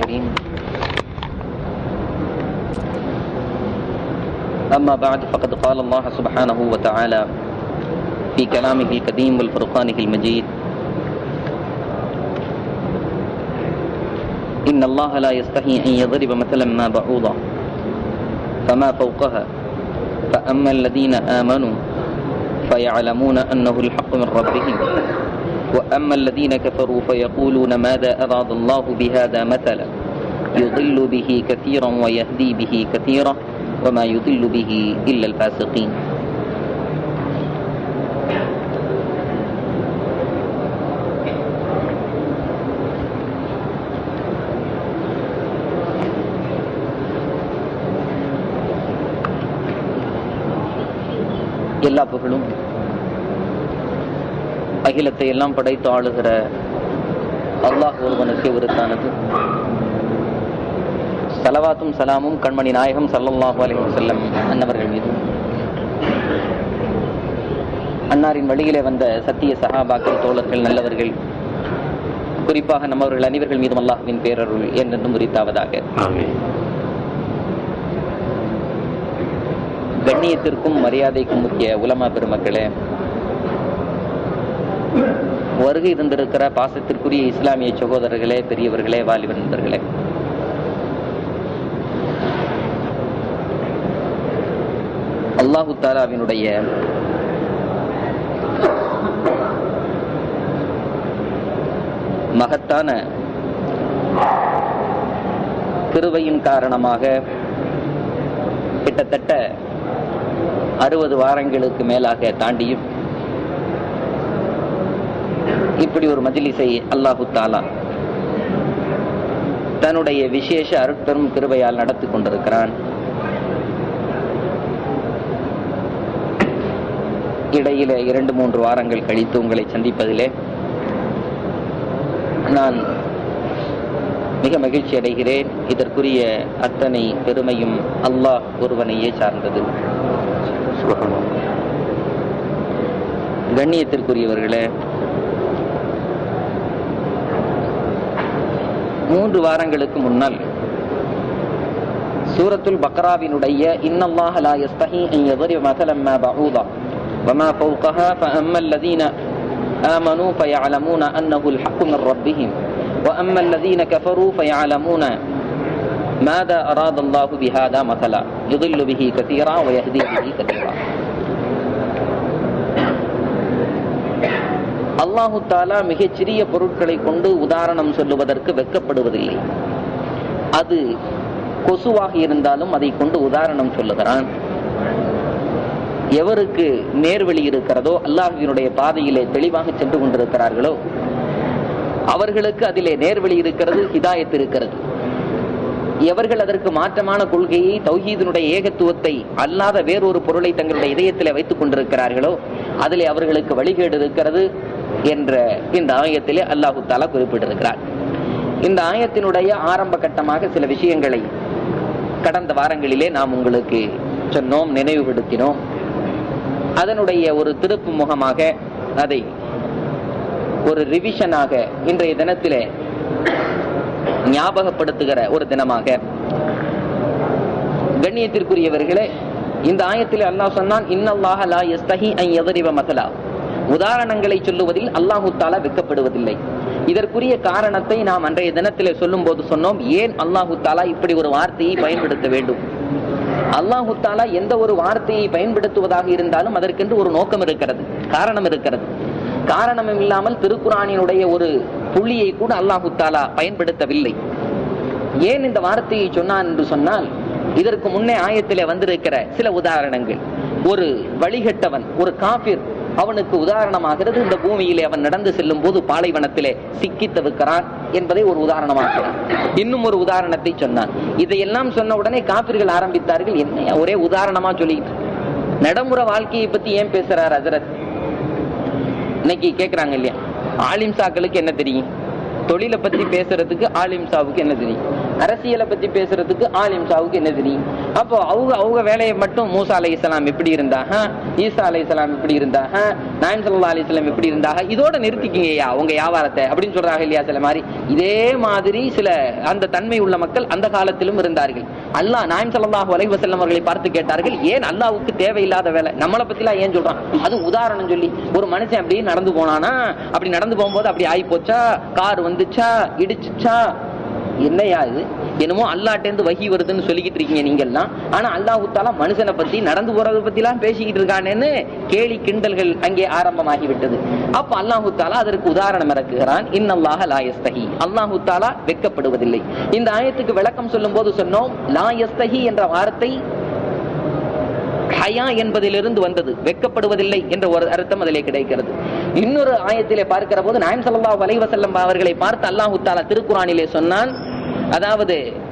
الكريم أما بعد فقد قال الله سبحانه وتعالى في كلامه القديم والفرقانه المجيد إن الله لا يستحي أن يضرب مثلا ما بعوضة فما فوقها فأما الذين آمنوا فيعلمون أنه الحق من ربهم وأما الذين كفروا فيقولون ماذا أراد الله بهذا مثلا يضل به كثيرا ويهدي به كثيرا وما يضل به إلا الفاسقين எல்லா புகழும் அகிலத்தை எல்லாம் படைத்து ஆளுகிற அல்லாஹ் ஒருவனுக்கு உருத்தானது சலவாத்தும் சலாமும் கண்மணி நாயகம் சல்லல்லாஹு அலைஹி வஸல்லம் அன்னவர்கள் மீது அன்னாரின் வழியிலே வந்த சத்திய சஹாபாக்கள் தோழர்கள் நல்லவர்கள் குறிப்பாக நம்மவர்கள் அனைவர்கள் மீதும் அல்லாஹ்வின் பேரருள் என்றென்றும் உரித்தாவதாக கண்ணியத்திற்கும் மரியாதைக்கும் முக்கிய உலமா பெருமக்களே வருகை இருந்திருக்கிற பாசத்திற்குரிய இஸ்லாமிய சகோதரர்களே பெரியவர்களே வாலிப நண்பர்களே அல்லாஹு தாலாவினுடைய மகத்தான கிருவையின் காரணமாக கிட்டத்தட்ட அறுபது வாரங்களுக்கு மேலாக தாண்டியும் இப்படி ஒரு மஜிலிசை அல்லாஹு தாலா தன்னுடைய விசேஷ அருட்பெரும் கிருபையால் நடத்தி கொண்டிருக்கிறான் இடையில இரண்டு மூன்று வாரங்கள் கழித்து உங்களை சந்திப்பதிலே நான் மிக மகிழ்ச்சி அடைகிறேன் இதற்குரிய அத்தனை பெருமையும் அல்லாஹ் ஒருவனையே சார்ந்தது கண்ணியத்திற்குரியவர்களே மூன்று வாரங்களுக்கு முன்னால் சூரத்துல் பக்ராவினுடைய இன்னல்லாஹ லா யஸ்தஹி அன் யضرب مثلا ما بعوضة وما فوقها فأما الذين آمنوا فيعلمون أنه الحق من ربهم وأما الذين كفروا فيعلمون ماذا أراد الله بهذا مثلا يضل به كثيرا ويهدي به كثيرا அல்லாஹு தாலா மிகச் சிறிய பொருட்களை கொண்டு உதாரணம் சொல்லுவதற்கு வெட்கப்படுவதில்லை அது கொசுவாக இருந்தாலும் அதை கொண்டு உதாரணம் சொல்லுகிறான் எவருக்கு நேர்வழி இருக்கிறதோ அல்லாஹினுடைய பாதையிலே தெளிவாக சென்று கொண்டிருக்கிறார்களோ அவர்களுக்கு அதிலே நேர்வழி இருக்கிறது ஹிதாயத் இருக்கிறது எவர்கள் அதற்கு மாற்றமான கொள்கையை தௌஹீதனுடைய ஏகத்துவத்தை அல்லாத வேறொரு பொருளை தங்களுடைய இதயத்தில் வைத்துக் கொண்டிருக்கிறார்களோ அதிலே அவர்களுக்கு வழிகேடு இருக்கிறது என்ற இந்த ஆயத்திலே அல்லாஹு தாலா குறிப்பிட்டிருக்கிறார் இந்த ஆயத்தினுடைய ஆரம்ப கட்டமாக சில விஷயங்களை கடந்த வாரங்களிலே நாம் உங்களுக்கு சொன்னோம் நினைவுபடுத்தினோம் அதனுடைய ஒரு திருப்பு முகமாக அதை ஒரு ரிவிஷனாக இன்றைய தினத்திலே ஞாபகப்படுத்துகிற ஒரு தினமாக கண்ணியத்திற்குரியவர்களே இந்த ஆயத்தில் அல்லாஹ் சொன்னான் இன்னல்லாஹ லா யஸ்தஹி அன் யதரிப மதலா உதாரணங்களை சொல்லுவதில் அல்லாஹு தாலா வெக்கப்படுவதில்லை இதற்குரிய காரணத்தை நாம் அன்றைய தினத்திலே சொல்லும் போது சொன்னோம் ஏன் அல்லாஹு தாலா இப்படி ஒரு வார்த்தையை பயன்படுத்த வேண்டும் அல்லாஹு தாலா எந்த ஒரு வார்த்தையை பயன்படுத்துவதாக இருந்தாலும் அதற்கென்று ஒரு நோக்கம் இருக்கிறது காரணம் இருக்கிறது காரணமும் இல்லாமல் திருக்குறானினுடைய ஒரு புள்ளியை கூட அல்லாஹு தாலா பயன்படுத்தவில்லை ஏன் இந்த வார்த்தையை சொன்னான் என்று சொன்னால் இதற்கு முன்னே ஆயத்திலே வந்திருக்கிற சில உதாரணங்கள் ஒரு வழிகட்டவன் ஒரு காபிர் அவனுக்கு உதாரணமாகிறது இந்த பூமியிலே அவன் நடந்து செல்லும் போது பாலைவனத்திலே சிக்கி தவிக்கிறான் என்பதை ஒரு உதாரணமாகிறான் இன்னும் ஒரு உதாரணத்தை சொன்னான் இதையெல்லாம் சொன்ன உடனே காபிர்கள் ஆரம்பித்தார்கள் என்ன ஒரே உதாரணமா சொல்லிட்டு நடைமுறை வாழ்க்கையை பத்தி ஏன் பேசுறார் ஹசரத் இன்னைக்கு கேக்குறாங்க இல்லையா ஆலிம்சாக்களுக்கு என்ன தெரியும் தொழிலை பத்தி பேசுறதுக்கு ஆலிம்சாவுக்கு என்ன தெரியும் அரசியலை பத்தி பேசுறதுக்கு ஆலிம் ஷாவுக்கு என்ன தெரியும் அப்போ அவங்க அவங்க வேலையை மட்டும் மூசா அலை இஸ்லாம் எப்படி இருந்தாங்க ஈசா அலை இஸ்லாம் எப்படி இருந்தாங்க நாயம் சல்லா அலி இஸ்லாம் எப்படி இருந்தாங்க இதோட நிறுத்திக்கிங்கய்யா உங்க வியாபாரத்தை அப்படின்னு சொல்றாங்க இல்லையா சில மாதிரி இதே மாதிரி சில அந்த தன்மை உள்ள மக்கள் அந்த காலத்திலும் இருந்தார்கள் அல்லாஹ் நாயம் சல்லாஹூ அலைஹி வஸல்லம் அவர்களை பார்த்து கேட்டார்கள் ஏன் அல்லாஹ்வுக்கு தேவையில்லாத வேலை நம்மளை பத்திலாம் ஏன் சொல்றான் அது உதாரணம் சொல்லி ஒரு மனுஷன் அப்படியே நடந்து போனானா அப்படி நடந்து போகும்போது அப்படி ஆகி போச்சா கார் வந்துச்சா இடிச்சுச்சா என்னையா இது என்னமோ அல்லாட்டேந்து வகி வருதுன்னு சொல்லிக்கிட்டு இருக்கீங்க நீங்க எல்லாம் ஆனா அல்லாஹு தாலா மனுஷனை பத்தி நடந்து போறதை பத்தி எல்லாம் பேசிக்கிட்டு இருக்கானேன்னு கேலி கிண்டல்கள் அங்கே ஆரம்பமாகி விட்டது அப்ப அல்லாஹு தாலா அதற்கு உதாரணம் இறக்குகிறான் இன்னல்லாஹ லா யஸ்தஹி அல்லாஹு தாலா வெட்கப்படுவதில்லை இந்த ஆயத்துக்கு விளக்கம் சொல்லும் போது சொன்னோம் லா யஸ்தஹி என்ற வார்த்தை ஹயா என்பதிலிருந்து வந்தது வெட்கப்படுவதில்லை என்ற ஒரு அர்த்தம் அதிலே கிடைக்கிறது இன்னொரு ஆயத்திலே பார்க்கிற போது நாயம் ஸல்லல்லாஹு அலைஹி வஸல்லம் அவர்களை பார்த்து அல்லாஹு தாலா திருக்குறானிலே சொன்னான் அதாவது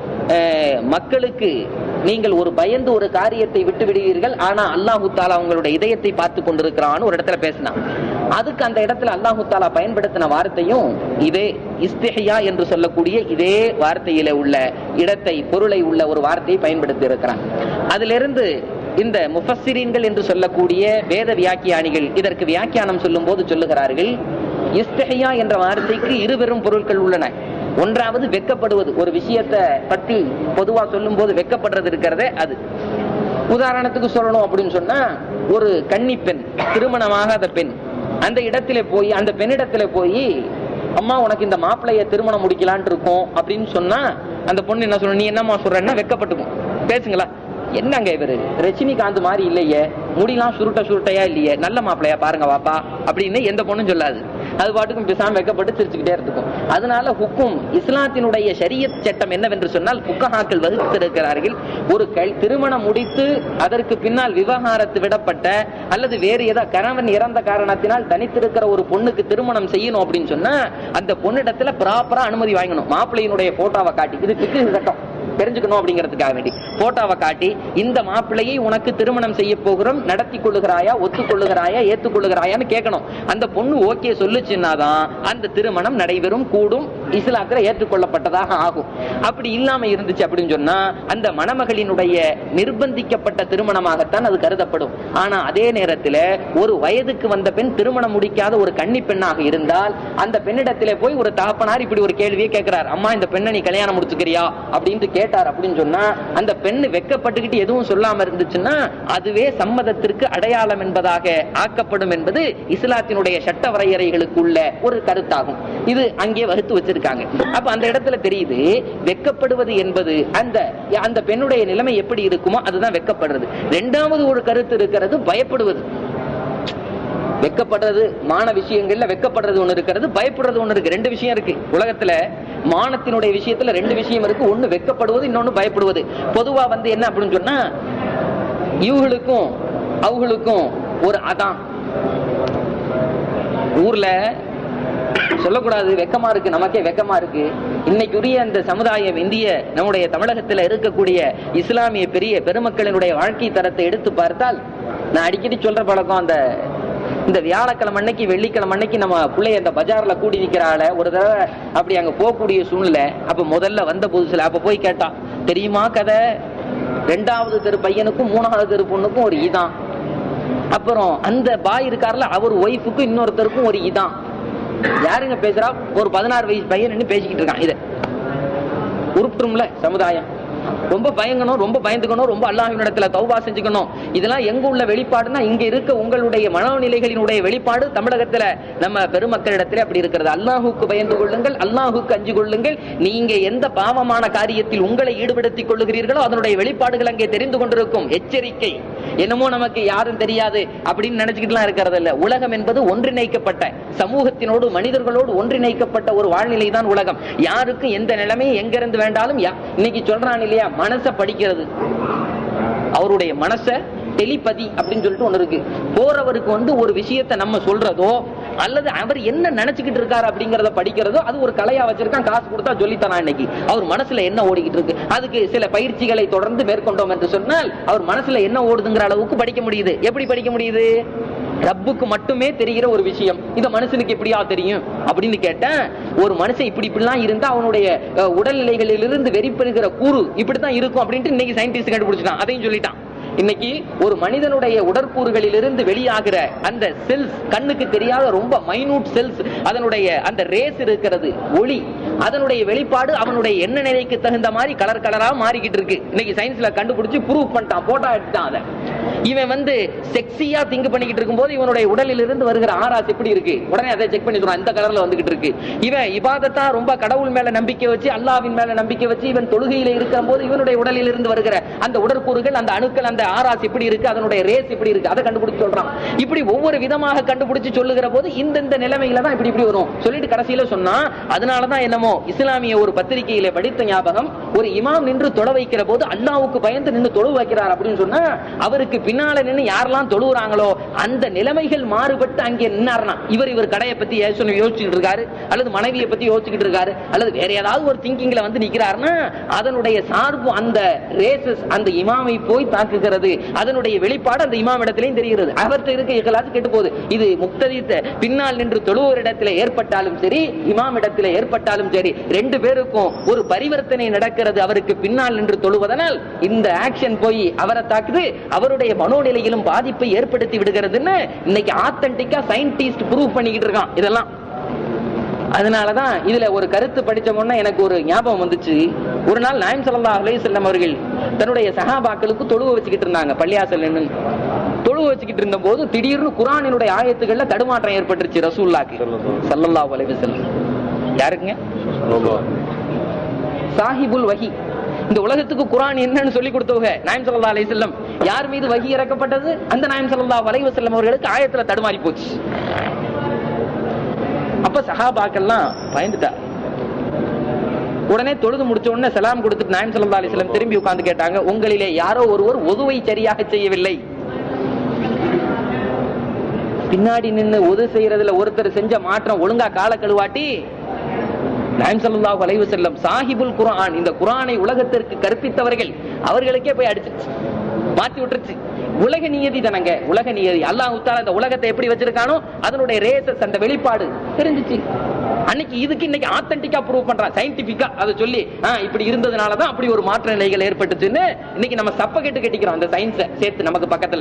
அஹ், மக்களுக்கு நீங்கள் ஒரு பயந்து ஒரு காரியத்தை விட்டு விடுவீர்கள் ஆனா அல்லாஹு தாலா உங்களுடைய இதயத்தை பார்த்து கொண்டிருக்கிறான்னு ஒரு இடத்துல பேசினான் அதுக்கு அந்த இடத்துல அல்லாஹு தாலா பயன்படுத்தின வார்த்தையும் இதே இஸ்திஹியா என்று சொல்லக்கூடிய இதே வார்த்தையில உள்ள இடத்தை பொருளை உள்ள ஒரு வார்த்தையை பயன்படுத்தி இருக்கிறான் அதிலிருந்து இந்த முஃபஸ்ஸிரீன்கள் என்று சொல்லக்கூடிய வேத வியாக்கியானிகள் இதற்கு வியாக்கியானம் சொல்லும் போது சொல்லுகிறார்கள் இஸ்தஹியா என்ற வார்த்தைக்கு இருபெரும் பொருட்கள் உள்ளன ஒன்றாவது வெட்கப்படுவது ஒரு விஷயத்தை பத்தி பொதுவா சொல்லும் போது வெட்கப்படுறது இருக்கிறதே அது உதாரணத்துக்கு சொல்லணும் அப்படின்னு சொன்னா ஒரு கன்னி பெண் திருமணமாகாத பெண் அந்த இடத்திலே போய் அந்த பெண்ணிடத்திலே போய் அம்மா உனக்கு இந்த மாப்பிள்ளைய திருமணம் முடிக்கலான் இருக்கோம் அப்படின்னு சொன்னா அந்த பொண்ணு என்ன சொல்ற நீ என்னம்மா சொல்றன்னா வெட்கப்பட்டுக்கும் பேசுங்களா என்னங்க இவரு ரஜினிகாந்த் மாதிரி இல்லையே முடியெல்லாம் சுருட்ட சுருட்டையா இல்லையே நல்ல மாப்பிள்ளையா பாருங்க வாப்பா அப்படின்னு எந்த பொண்ணும் சொல்லாது அது பாட்டுக்கும் பேசாம வெக்கப்பட்டு சிரிச்சுக்கிட்டே இருந்துக்கும் அதனால ஹுக்கும் இஸ்லாத்தினுடைய ஷரியத் சட்டம் என்னவென்று சொன்னால் புக்கஹாக்கள் வகுத்திருக்கிறார்கள் ஒரு கல் திருமணம் முடித்து அதற்கு பின்னால் விவகாரத்து விடப்பட்ட அல்லது வேறு ஏதாவது கணவன் இறந்த காரணத்தினால் தனித்திருக்கிற ஒரு பொண்ணுக்கு திருமணம் செய்யணும் அப்படின்னு சொன்னா அந்த பொண்ணிடத்துல ப்ராப்பரா அனுமதி வாங்கணும் மாப்பிள்ளையினுடைய போட்டோவை காட்டி இது பிக்கு சட்டம் தெரிஞ்சுக்கணும் அப்படிங்கிறதுக்காக வேண்டி போட்டோவை காட்டி இந்த மாப்பிள்ளையை உனக்கு திருமணம் செய்ய போகிறோம் நடத்தி கொள்ளுகிறாயா ஒத்துக்கொள்ளுகிறாயா ஏத்துக்கொள்ளுகிறாயான்னு கேட்கணும் அந்த பொண்ணு ஓகே சொல்லுச்சுன்னாதான் அந்த திருமணம் நடைபெறும் கூடும் இஸ்லாத்துல ஏற்றுக்கொள்ளப்பட்டதாக ஆகும் அப்படி இல்லாம இருந்துச்சு அப்படின்னு சொன்னா அந்த மணமகளினுடைய நிர்பந்திக்கப்பட்ட திருமணமாகத்தான் அது கருதப்படும் ஆனா அதே நேரத்துல ஒரு வயதுக்கு வந்த பெண் திருமணம் முடிக்காத ஒரு கன்னி பெண்ணாக இருந்தால் அந்த பெண்ணிடத்திலே போய் ஒரு தகப்பனார் இப்படி ஒரு கேள்வியை கேட்கிறார் அம்மா இந்த பெண்ணை நீ கல்யாணம் முடிச்சுக்கிறியா அப்படின்ட்டு கேட்டார் அப்படின்னு சொன்னா அந்த பெண்ணு வெக்கப்பட்டுக்கிட்டு எதுவும் சொல்லாம இருந்துச்சுன்னா அதுவே சம்மதத்திற்கு அடையாளம் என்பதாக ஆக்கப்படும் என்பது இஸ்லாத்தினுடைய சட்ட வரையறைகளுக்குள்ள ஒரு கருத்தாகும் இது அங்கே வகுத்து வச்சிருக்காங்க அப்ப அந்த இடத்துல தெரியுது வெக்கப்படுவது என்பது அந்த அந்த பெண்ணுடைய நிலைமை எப்படி இருக்குமோ அதுதான் வெக்கப்படுறது ரெண்டாவது ஒரு கருத்து இருக்கிறது பயப்படுவது வெக்கப்படுறது மான விஷயங்கள்ல வெக்கப்படுறது ஒண்ணு இருக்கிறது பயப்படுறது ஒண்ணு இருக்கு ரெண்டு விஷயம் இருக்கு உலகத்துல மானத்தினுடைய விஷயத்துல ரெண்டு விஷயம் இருக்கு ஒண்ணு வெக்கப்படுவது இன்னொன்னு பயப்படுவது பொதுவா வந்து என்ன அப்படின்னு சொன்னா இவங்களுக்கும் அவங்களுக்கும் ஒரு அதான் ஊர்ல சொல்லக்கூடாது வெக்கமா இருக்கு நமக்கே வெக்கமா இருக்கு இன்னைக்குரிய அந்த சமுதாயம் இந்திய நம்முடைய தமிழகத்துல இருக்கக்கூடிய இஸ்லாமிய பெரிய பெருமக்களினுடைய வாழ்க்கை தரத்தை எடுத்து பார்த்தால் நான் அடிக்கடி சொல்ற பழக்கம் அந்த இந்த வியாழக்கிழமை அன்னைக்கு வெள்ளிக்கிழமை அன்னைக்கு நம்ம பிள்ளைய அந்த பஜார்ல கூடி நிக்கிறாள ஒரு தடவை அப்படி அங்க போகக்கூடிய சூழ்நிலை அப்ப முதல்ல வந்த புதுசுல அப்ப போய் கேட்டான் தெரியுமா கதை ரெண்டாவது தெரு பையனுக்கும் மூணாவது தெரு பொண்ணுக்கும் ஒரு இதான் அப்புறம் அந்த பாய் இருக்கார்ல அவர் ஒய்ஃபுக்கும் இன்னொருத்தருக்கும் ஒரு இதான் யாருங்க பேசுறா ஒரு பதினாறு வயசு பையன் நின்னு பேசிக்கிட்டு இருக்கான் இத உருப்பிட்டும்ல சமுதாயம் ரொம்ப பயங்கணும் ரொம்ப பயந்துக்கணும் ரொம்ப அல்லாஹின் இடத்துல தௌபா செஞ்சுக்கணும் இதெல்லாம் எங்க உள்ள வெளிப்பாடுனா இங்க இருக்க உங்களுடைய மனநிலைகளினுடைய வெளிப்பாடு தமிழகத்துல நம்ம பெருமக்களிடத்துல அப்படி இருக்கிறது அல்லாஹுக்கு பயந்து கொள்ளுங்கள் அல்லாஹுக்கு அஞ்சு கொள்ளுங்கள் நீங்க எந்த பாவமான காரியத்தில் உங்களை ஈடுபடுத்திக் கொள்ளுகிறீர்களோ அதனுடைய வெளிப்பாடுகள் அங்கே தெரிந்து கொண்டிருக்கும் எச்சரிக்கை என்னமோ நமக்கு யாரும் தெரியாது அப்படின்னு நினைச்சுக்கிட்டுலாம் இருக்கிறது இல்ல உலகம் என்பது ஒன்றிணைக்கப்பட்ட சமூகத்தினோடு மனிதர்களோடு ஒன்றிணைக்கப்பட்ட ஒரு வாழ்நிலை தான் உலகம் யாருக்கும் எந்த நிலைமையும் எங்கிருந்து வேண்டாலும் யா- இன்னைக்கு சொல்றான் இல்லையா மனச படிக்கிறது அவருடைய மனச டெலிபதி அப்படின்னு சொல்லிட்டு ஒண்ணு இருக்கு போறவருக்கு வந்து ஒரு விஷயத்தை நம்ம சொல்றதோ அல்லது அவர் என்ன நினைச்சுக்கிட்டு இருக்காரு அப்படிங்கறத படிக்கிறதோ அது ஒரு கலையா வச்சிருக்கான் காசு கொடுத்தா சொல்லித்தரான் இன்னைக்கு அவர் மனசுல என்ன ஓடிக்கிட்டு இருக்கு அதுக்கு சில பயிற்சிகளை தொடர்ந்து மேற்கொண்டோம் என்று சொன்னால் அவர் மனசுல என்ன ஓடுதுங்கிற அளவுக்கு படிக்க முடியுது எப்படி படிக்க முடியுது ரப்புக்கு மட்டுமே தெரிகிற ஒரு விஷயம் இந்த மனுஷனுக்கு எப்படியா தெரியும் அப்படின்னு கேட்டேன் ஒரு மனுஷன் இப்படி இப்படிலாம் இருந்தா அவனுடைய அஹ், உடல்நிலைகளிலிருந்து வெறிப்பெறுகிற கூறு இப்படித்தான் இருக்கும் அப்படின்ட்டு இன்னைக்கு சயின்டிஸ்ட் கண்டுபிடிச்சிட்டான் அதையும் சொல்லிட்டான் இன்னைக்கு ஒரு மனிதனுடைய உடற்கூறுகளிலிருந்து வெளியாகிற அந்த செல்ஸ் கண்ணுக்கு தெரியாத ரொம்ப மைனூட் செல்ஸ் அதனுடைய அந்த ரேஸ் இருக்கிறது ஒளி அதனுடைய வெளிப்பாடு அவனுடைய எண்ண நிலைக்கு தகுந்த மாதிரி கலர் கலரா மாறிக்கிட்டு இருக்கு இன்னைக்கு சயின்ஸ்ல கண்டுபிடிச்சு ப்ரூவ் பண்ணிட்டான் போட்டோ எடுத்துட்டான் அதை இவன் வந்து செக்ஸியா திங்க் பண்ணிக்கிட்டு இருக்கும்போது இவனுடைய உடலில் இருந்து வருகிற ஆராஸ் எப்படி இருக்கு உடனே அதை செக் பண்ணி சொல்றான் இந்த கலர்ல வந்துகிட்டு இருக்கு இவன் இபாதத்தா ரொம்ப கடவுள் மேல நம்பிக்கை வச்சு அல்லாவின் மேல நம்பிக்கை வச்சு இவன் தொழுகையில இருக்கிற போது இவனுடைய உடலில் இருந்து வருகிற அந்த உடற்கூறுகள் அந்த அணுக்கள் அந்த ஆராஸ் எப்படி இருக்கு அதனுடைய ரேஸ் எப்படி இருக்கு அதை கண்டுபிடிச்சு சொல்றான் இப்படி ஒவ்வொரு விதமாக கண்டுபிடிச்சு சொல்லுகிற போது இந்த இந்த நிலைமையில தான் இப்படி இப்படி வரும் சொல்லிட்டு கடைசியில சொன்னா அதனாலதான் என்னமோ இஸ்லாமிய ஒரு பத்திரிகையில படித்த ஞாபகம் ஒரு இமாம் நின்று தொழ வைக்கிற போது அல்லாவுக்கு பயந்து நின்று தொழு வைக்கிறார் அப்படின்னு சொன்னா அவருக்கு பின்னால நின்று யாரெல்லாம் தொழுகிறாங்களோ அந்த நிலைமைகள் மாறுபட்டு அங்கே நின்னார்னா இவர் இவர் கடையை பத்தி யோசனை யோசிச்சுட்டு இருக்காரு அல்லது மனைவியை பத்தி யோசிச்சுக்கிட்டு இருக்காரு அல்லது வேற ஏதாவது ஒரு திங்கிங்ல வந்து நிக்கிறாருன்னா அதனுடைய சார்பு அந்த ரேசஸ் அந்த இமாமை போய் தாக்குகிறது அதனுடைய வெளிப்பாடு அந்த இமாம் இடத்திலையும் தெரிகிறது அவர்கிட்ட இருக்க இகலாது கெட்டு போகுது இது முக்ததித்த பின்னால் நின்று தொழுவோர் இடத்துல ஏற்பட்டாலும் சரி இமாம் இடத்துல ஏற்பட்டாலும் சரி ரெண்டு பேருக்கும் ஒரு பரிவர்த்தனை நடக்கிறது அவருக்கு பின்னால் நின்று தொழுவதனால் இந்த ஆக்ஷன் போய் அவரை தாக்குது அவருடைய மனோநிலையிலும் பாதிப்பை ஏற்படுத்தி விடுகிறதுன்னு இன்னைக்கு ஆத்தன்டிக்கா சயின்டிஸ்ட் ப்ரூவ் பண்ணிக்கிட்டு இருக்கான் இதெல்லாம் அதனாலதான் இதுல ஒரு கருத்து படிச்ச உடனே எனக்கு ஒரு ஞாபகம் வந்துச்சு ஒரு நாள் நாயம் ஸல்லல்லாஹு அலைஹி வஸல்லம் அவர்கள் தன்னுடைய சஹாபாக்களுக்கு தொழுவ வச்சுக்கிட்டு இருந்தாங்க பள்ளியாசல் நின்னு தொழுவ வச்சுக்கிட்டு இருந்த போது திடீர்னு குரானினுடைய ஆயத்துகள்ல தடுமாற்றம் ஏற்பட்டுருச்சு ரசூல்லாக்கு ஸல்லல்லாஹு அலைஹி வஸல்லம் யாருக்குங்க சாஹிபுல் வஹி இந்த உலகத்துக்கு குரான் என்னன்னு சொல்லி கொடுத்தவங்க நாயம் ஸல்லல்லாஹு அலைஹி வஸல்லம் யார் மீது வஹி இறக்கப்பட்டது அந்த நாயம் ஸல்லல்லாஹு அலைஹி வஸல்லம் அவர்களுக்கு ஆயத்துல தடுமாறி போச்சு அப்ப சஹாபாக்கெல்லாம் பயந்துட்டா உடனே தொழுது முடிச்ச உடனே சலாம் கொடுத்துட்டு நாயம் ஸல்லல்லாஹு அலைஹி வஸல்லம் திரும்பி உட்கார்ந்து கேட்டாங்க உங்களிலே யாரோ ஒருவர் ஒதுவை சரியாக செய்யவில்லை பின்னாடி நின்னு ஒது செய்யறதுல ஒருத்தர் செஞ்ச மாற்றம் ஒழுங்கா கால கழுவாட்டி நாயம் ஸல்லல்லாஹு அலைஹி வஸல்லம் சாஹிபுல் குர்ஆன் இந்த குர்ஆனை உலகத்திற்கு கற்பித்தவர்கள் அவர்களுக்கே போய் அடிச்சிருச்சு மாத்தி விட்டுருச்சு உலக நியதி தானங்க உலக நியதி அல்லாஹ் உத்தால இந்த உலகத்தை எப்படி வச்சிருக்கானோ அதனுடைய ரேசஸ் அந்த வெளிப்பாடு தெரிஞ்சுச்சு அன்னைக்கு இதுக்கு இன்னைக்கு ஆத்தன்டிக்கா ப்ரூவ் பண்றான் சயின்டிபிக்கா அதை சொல்லி ஆ, இப்படி இருந்ததுனால தான் அப்படி ஒரு மாற்ற நிலைகள் ஏற்பட்டுச்சுன்னு இன்னைக்கு நம்ம சப்ப கெட்டு கட்டிக்கிறோம் அந்த சயின்ஸை சேர்த்து நமக்கு பக்கத்துல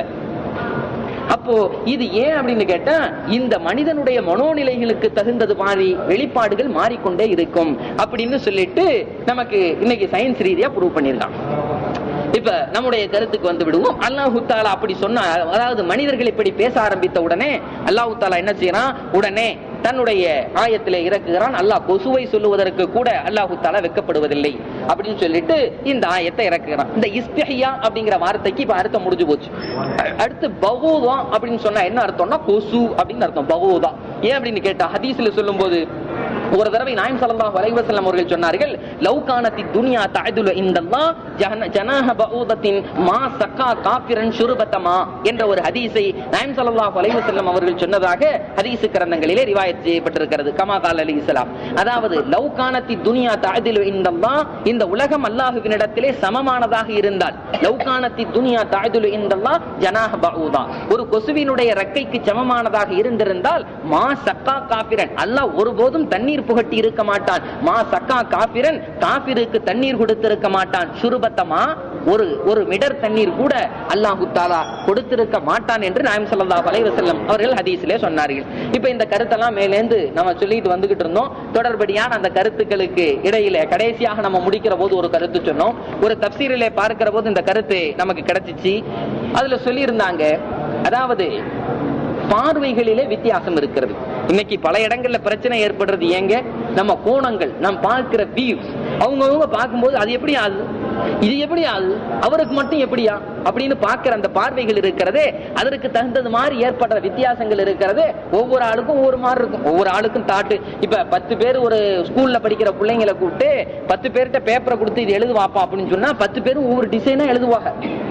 அப்போ இது ஏன் அப்படின்னு கேட்டா இந்த மனிதனுடைய மனோநிலைகளுக்கு தகுந்தது மாதிரி வெளிப்பாடுகள் மாறிக்கொண்டே இருக்கும் அப்படின்னு சொல்லிட்டு நமக்கு இன்னைக்கு சயின்ஸ் ரீதியா ப்ரூவ் பண்ணியிருக்கான் இப்ப நம்முடைய கருத்துக்கு வந்து விடுவோம் அல்லாஹு தாலா அப்படி சொன்னா அதாவது மனிதர்கள் இப்படி பேச ஆரம்பித்த உடனே அல்லாஹு தாலா என்ன செய்யறான் உடனே தன்னுடைய ஆயத்திலே இறக்குகிறான் அல்லாஹ் கொசுவை சொல்லுவதற்கு கூட அல்லாஹு தாலா வெக்கப்படுவதில்லை அப்படின்னு சொல்லிட்டு இந்த ஆயத்தை இறக்குகிறான் இந்த இஸ்திஹியா அப்படிங்கிற வார்த்தைக்கு இப்ப அர்த்தம் முடிஞ்சு போச்சு அடுத்து பகூதா அப்படின்னு சொன்னா என்ன அர்த்தம்னா கொசு அப்படின்னு அர்த்தம் பகூதா ஏன் அப்படின்னு கேட்டா ஹதீஸ்ல சொல்லும்போது ஒரு தடவை நாயம் ஸல்லல்லாஹு அலைஹி வஸல்லம் அவர்கள் சொன்னார்கள் லவ் கானத்தி துன்யா தஅதுலு இந்தல்லாஹ் ஜஹன ஜனாஹ பஊதத்தின் மா சக்கா காஃபிரன் ஷுர்பத்தமா என்ற ஒரு ஹதீஸை நாயம் ஸல்லல்லாஹு அலைஹி வஸல்லம் அவர்கள் சொன்னதாக ஹதீஸ் கிரந்தங்களிலே ரிவாயத் செய்யப்பட்டிருக்கிறது கமா கால் அலைஹிஸ்ஸலாம் அதாவது லவ் கானத்தி துன்யா தஅதுலு இந்தல்லாஹ் இந்த உலகம் அல்லாஹ்வினிடத்திலே சமமானதாக இருந்தால் லவ் கானத்தி துன்யா தஅதுலு இந்தல்லாஹ் ஜனாஹ பஊதா ஒரு கொசுவினுடைய ரெக்கைக்கு சமமானதாக இருந்திருந்தால் மா சக்கா காபிரன் அல்லாஹ் ஒருபோதும் தண்ணீர் புகட்டி இருக்க மாட்டான் மா சக்கா காபிரன் காபிருக்கு தண்ணீர் கொடுத்திருக்க மாட்டான் சுருபத்தமா ஒரு ஒரு மிடர் தண்ணீர் கூட அல்லாஹு தாலா கொடுத்திருக்க மாட்டான் என்று நாயம் ஸல்லல்லாஹு அலைஹி வஸல்லம் அவர்கள் ஹதீஸிலே சொன்னார்கள் இப்ப இந்த கருத்தெல்லாம் மேலேந்து நம்ம சொல்லிட்டு வந்துகிட்டு இருந்தோம் தொடர்படியான அந்த கருத்துக்களுக்கு இடையில கடைசியாக நம்ம முடிக்கிற போது ஒரு கருத்து சொன்னோம் ஒரு தப்சீரிலே பார்க்கிற போது இந்த கருத்து நமக்கு கிடைச்சிச்சு அதுல சொல்லியிருந்தாங்க அதாவது பார்வைகளிலே வித்தியாசம் இருக்கிறது இன்னைக்கு பல இடங்கள்ல பிரச்சனை ஏற்படுறது ஏங்க நம்ம கோணங்கள் நாம் பார்க்கிற வியூஸ் அவங்கவுங்க பார்க்கும்போது அது எப்படி ஆகுது இது எப்படி ஆகுது அவருக்கு மட்டும் எப்படியா அப்படின்னு பார்க்கிற அந்த பார்வைகள் இருக்கிறதே அதற்கு தகுந்தது மாதிரி ஏற்படுற வித்தியாசங்கள் இருக்கிறது ஒவ்வொரு ஆளுக்கும் ஒவ்வொரு மாதிரி இருக்கும் ஒவ்வொரு ஆளுக்கும் தாட்டு இப்ப பத்து பேர் ஒரு ஸ்கூல்ல படிக்கிற பிள்ளைங்களை கூப்பிட்டு பத்து பேர்கிட்ட பேப்பரை கொடுத்து இது எழுது வாப்பா அப்படின்னு சொன்னா பத்து பேரும் ஒவ்வொரு டிசைனா எழுதுவாங்க